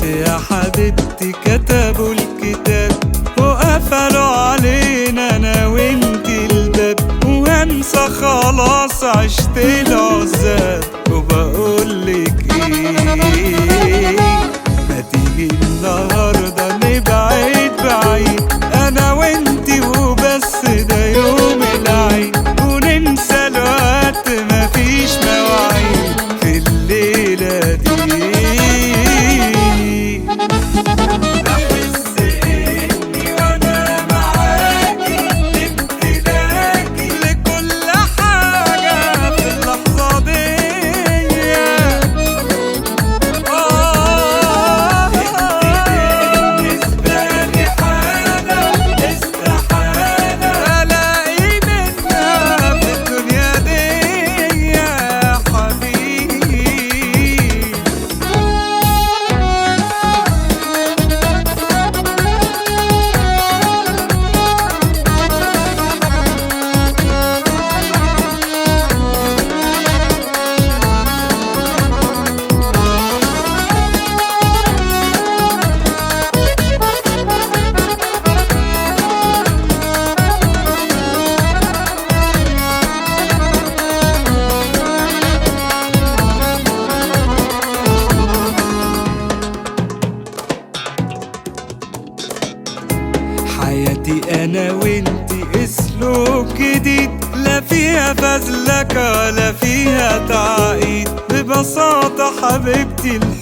يا حبيبتي كتبوا الكتاب وقفلوا علينا انا وانتي الباب وهنسى خلاص عشت العذاب وبقولك ايه ما تيجي النهارده نبعد بعيد انا وانتي وبس ده يوم العيد وننسى الوقت مفيش مواعيد في الليله دي بحس اني وانا معاكي امتلاكي لكل حاجه في اللحظه دي آه بالنسبة لي حالة استحالة ألاقي منها في الدنيا دي يا حبيبي حياتي انا وانتي اسلوب جديد لا فيها فزلكة ولا فيها تعقيد ببساطة حبيبتي